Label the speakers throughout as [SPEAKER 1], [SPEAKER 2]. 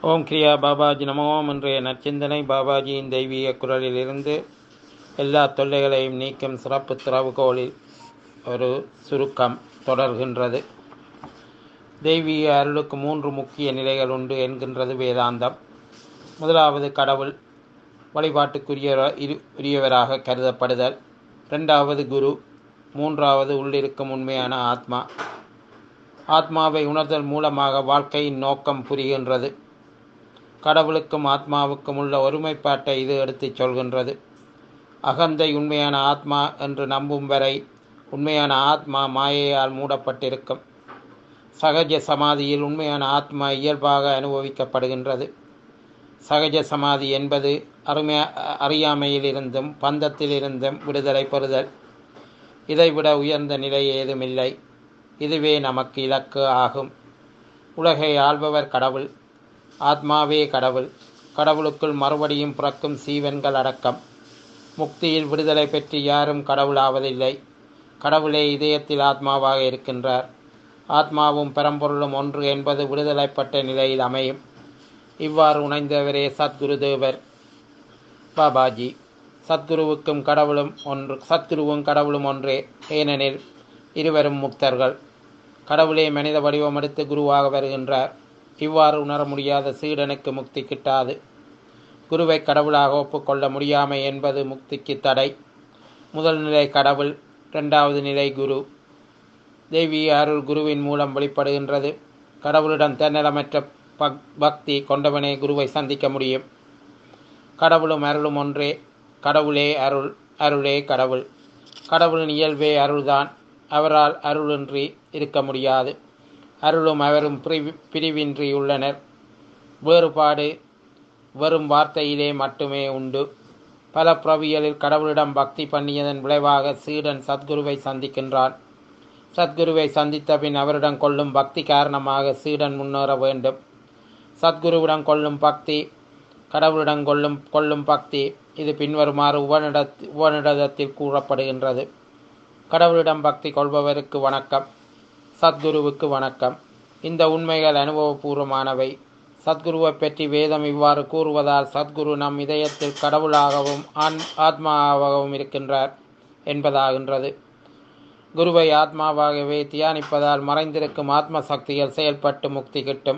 [SPEAKER 1] ஓம் கிரியா பாபாஜி நமோம் இன்றைய நற்சிந்தனை பாபாஜியின் தெய்வீக குரலிலிருந்து எல்லா தொல்லைகளையும் நீக்கும் சிறப்பு திறவுகோலில் ஒரு சுருக்கம் தொடர்கின்றது தெய்வீக அருளுக்கு மூன்று முக்கிய நிலைகள் உண்டு என்கின்றது வேதாந்தம் முதலாவது கடவுள் வழிபாட்டுக்குரிய இரு- உரியவராக கருதப்படுதல் இரண்டாவது குரு மூன்றாவது உள்ளிருக்கும் உண்மையான ஆத்மா ஆத்மாவை உணர்தல் மூலமாக வாழ்க்கையின் நோக்கம் புரிகின்றது கடவுளுக்கும் ஆத்மாவுக்கும் உள்ள ஒருமைப்பாட்டை இது எடுத்துச் சொல்கின்றது அகந்தை உண்மையான ஆத்மா என்று நம்பும் வரை உண்மையான ஆத்மா மாயையால் மூடப்பட்டிருக்கும் சகஜ சமாதியில் உண்மையான ஆத்மா இயல்பாக அனுபவிக்கப்படுகின்றது சகஜ சமாதி என்பது அருமையா அறியாமையிலிருந்தும் பந்தத்திலிருந்தும் விடுதலை பெறுதல் இதைவிட உயர்ந்த நிலை ஏதுமில்லை இதுவே நமக்கு இலக்கு ஆகும் உலகை ஆள்பவர் கடவுள் ஆத்மாவே கடவுள் கடவுளுக்குள் மறுபடியும் பிறக்கும் சீவன்கள் அடக்கம் முக்தியில் விடுதலை பெற்று யாரும் கடவுளாவதில்லை கடவுளே இதயத்தில் ஆத்மாவாக இருக்கின்றார் ஆத்மாவும் பரம்பொருளும் ஒன்று என்பது விடுதலைப்பட்ட நிலையில் அமையும் இவ்வாறு உணைந்தவரே சத்குருதேவர் பாபாஜி சத்குருவுக்கும் கடவுளும் ஒன்று சத்குருவும் கடவுளும் ஒன்றே ஏனெனில் இருவரும் முக்தர்கள் கடவுளே மனித வடிவம் எடுத்து குருவாக வருகின்றார் இவ்வாறு உணர முடியாத சீடனுக்கு முக்தி கிட்டாது குருவை கடவுளாக ஒப்புக்கொள்ள முடியாமை என்பது முக்திக்கு தடை முதல் நிலை கடவுள் இரண்டாவது நிலை குரு தெய்வீக அருள் குருவின் மூலம் வெளிப்படுகின்றது கடவுளிடம் தன்னலமற்ற பக் பக்தி கொண்டவனே குருவை சந்திக்க முடியும் கடவுளும் அருளும் ஒன்றே கடவுளே அருள் அருளே கடவுள் கடவுளின் இயல்பே அருள்தான் அவரால் அருளின்றி இருக்க முடியாது அருளும் அவரும் பிரிவி பிரிவின்றி உள்ளனர் வேறுபாடு வெறும் வார்த்தையிலே மட்டுமே உண்டு பல பிரவியலில் கடவுளிடம் பக்தி பண்ணியதன் விளைவாக சீடன் சத்குருவை சந்திக்கின்றான் சத்குருவை சந்தித்த பின் அவரிடம் கொள்ளும் பக்தி காரணமாக சீடன் முன்னேற வேண்டும் சத்குருவிடம் கொள்ளும் பக்தி கடவுளிடம் கொள்ளும் கொள்ளும் பக்தி இது பின்வருமாறு உபனிட உபனிடத்தில் கூறப்படுகின்றது கடவுளிடம் பக்தி கொள்பவருக்கு வணக்கம் சத்குருவுக்கு வணக்கம் இந்த உண்மைகள் அனுபவபூர்வமானவை சத்குருவை பற்றி வேதம் இவ்வாறு கூறுவதால் சத்குரு நம் இதயத்தில் கடவுளாகவும் ஆன் ஆத்மாவாகவும் இருக்கின்றார் என்பதாகின்றது குருவை ஆத்மாவாகவே தியானிப்பதால் மறைந்திருக்கும் ஆத்ம சக்திகள் செயல்பட்டு முக்தி கிட்டும்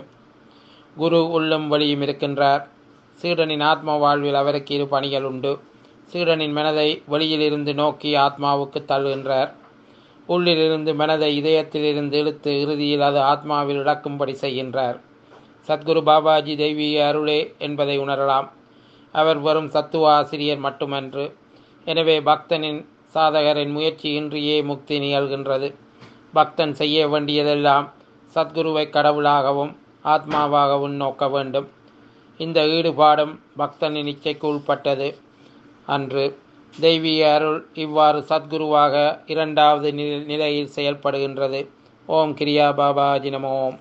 [SPEAKER 1] குரு உள்ளும் வழியும் இருக்கின்றார் சீடனின் ஆத்ம வாழ்வில் அவருக்கு இரு பணிகள் உண்டு சீடனின் மனதை வெளியிலிருந்து நோக்கி ஆத்மாவுக்கு தள்ளுகின்றார் உள்ளிலிருந்து மனதை இதயத்திலிருந்து இழுத்து இறுதியில் அது ஆத்மாவில் இழக்கும்படி செய்கின்றார் சத்குரு பாபாஜி தெய்வீக அருளே என்பதை உணரலாம் அவர் வெறும் சத்துவ ஆசிரியர் மட்டுமன்று எனவே பக்தனின் சாதகரின் முயற்சியின்றியே முக்தி நிகழ்கின்றது பக்தன் செய்ய வேண்டியதெல்லாம் சத்குருவை கடவுளாகவும் ஆத்மாவாகவும் நோக்க வேண்டும் இந்த ஈடுபாடும் பக்தனின் இச்சைக்கு உட்பட்டது அன்று தெய்வீக அருள் இவ்வாறு சத்குருவாக இரண்டாவது நிலையில் செயல்படுகின்றது ஓம் கிரியா பாபாஜி நம ஓம்